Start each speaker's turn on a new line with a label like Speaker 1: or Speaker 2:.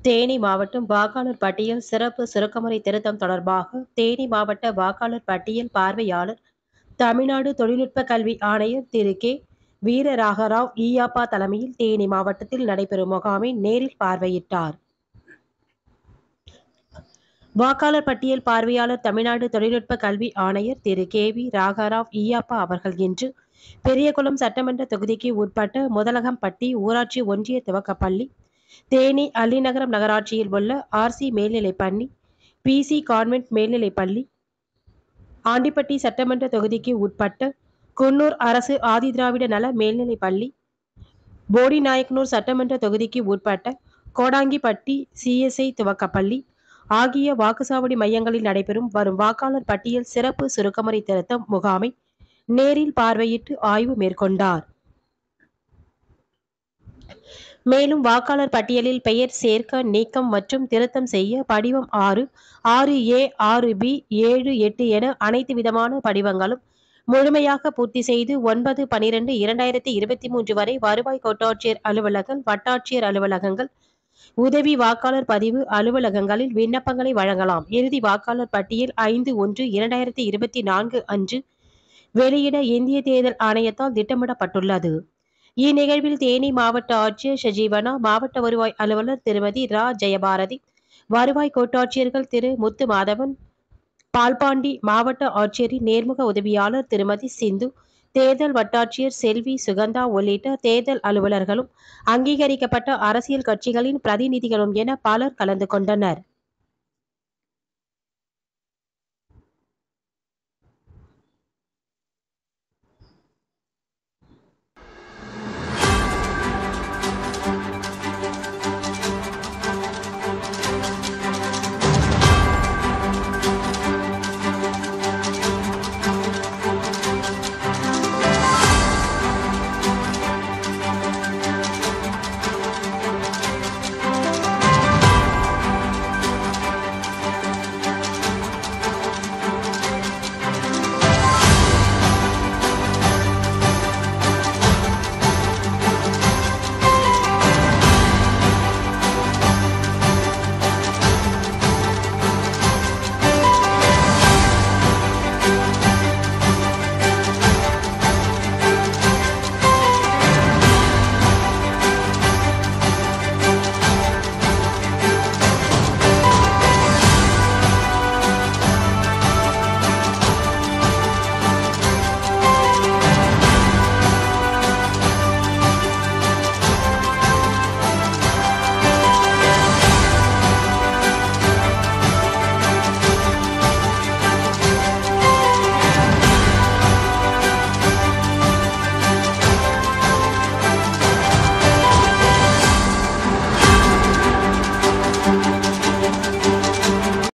Speaker 1: தேனி மாவட்டம் வாக்காளர் பட்டியல் சிறப்பு சுருக்கமுறை திருத்தம் தொடர்பாக தேனி மாவட்ட வாக்காளர் பட்டியல் பார்வையாளர் தமிழ்நாடு தொழில்நுட்ப கல்வி ஆணையர் திரு கே வீரராகராவ் ஈயாப்பா தலைமையில் தேனி மாவட்டத்தில் நடைபெறும் முகாமை நேரில் பார்வையிட்டார் வாக்காளர் பட்டியல் பார்வையாளர் தமிழ்நாடு தொழில்நுட்ப கல்வி ஆணையர் திரு கே வி ராகாராவ் ஈயாப்பா அவர்கள் இன்று பெரியகுளம் சட்டமன்ற தொகுதிக்கு உட்பட்ட முதலகம்பட்டி ஊராட்சி ஒன்றிய துவக்கப்பள்ளி தேனி அள்ளிநகரம் நகராட்சியில் உள்ள ஆர்சி மேல்நிலைப்பள்ளி பிசி கான்வென்ட் மேல்நிலைப்பள்ளி ஆண்டிப்பட்டி சட்டமன்ற தொகுதிக்கு உட்பட்ட குன்னூர் அரசு ஆதிதிராவிட நல மேல்நிலைப்பள்ளி போடிநாயக்கனூர் சட்டமன்ற தொகுதிக்கு உட்பட்ட கோடாங்கிப்பட்டி சிஎஸ்ஐ துவக்கப்பள்ளி ஆகிய வாக்குச்சாவடி மையங்களில் நடைபெறும் வரும் வாக்காளர் பட்டியல் சிறப்பு சுருக்கமுறை திருத்தம் முகாமை நேரில் பார்வையிட்டு ஆய்வு மேற்கொண்டார் மேலும் வாக்காளர் பட்டியலில் பெயர் சேர்க்க நீக்கம் மற்றும் திருத்தம் செய்ய படிவம் ஆறு ஆறு ஏ ஆறு பி ஏழு எட்டு என அனைத்து விதமான படிவங்களும் முழுமையாக பூர்த்தி செய்து ஒன்பது பனிரெண்டு இரண்டாயிரத்தி இருபத்தி மூன்று வரை வருவாய் கோட்டாட்சியர் அலுவலகம் வட்டாட்சியர் அலுவலகங்கள் உதவி வாக்காளர் பதிவு அலுவலகங்களில் விண்ணப்பங்களை வழங்கலாம் இறுதி வாக்காளர் பட்டியல் ஐந்து ஒன்று இரண்டாயிரத்தி இருபத்தி நான்கு அன்று வெளியிட இந்திய தேர்தல் ஆணையத்தால் திட்டமிடப்பட்டுள்ளது இந்நிகழ்வில் தேனி மாவட்ட ஆட்சியர் ஷஜீவனா மாவட்ட வருவாய் அலுவலர் திருமதி ரா ஜெயபாரதி வருவாய் கோட்டாட்சியர்கள் திரு முத்து மாதவன் பால்பாண்டி மாவட்ட ஆட்சியரின் நேர்முக உதவியாளர் திருமதி சிந்து தேர்தல் வட்டாட்சியர் செல்வி சுகந்தா உள்ளிட்ட தேர்தல் அலுவலர்களும் அங்கீகரிக்கப்பட்ட அரசியல் கட்சிகளின் பிரதிநிதிகளும் என பலர் கலந்து கொண்டனர்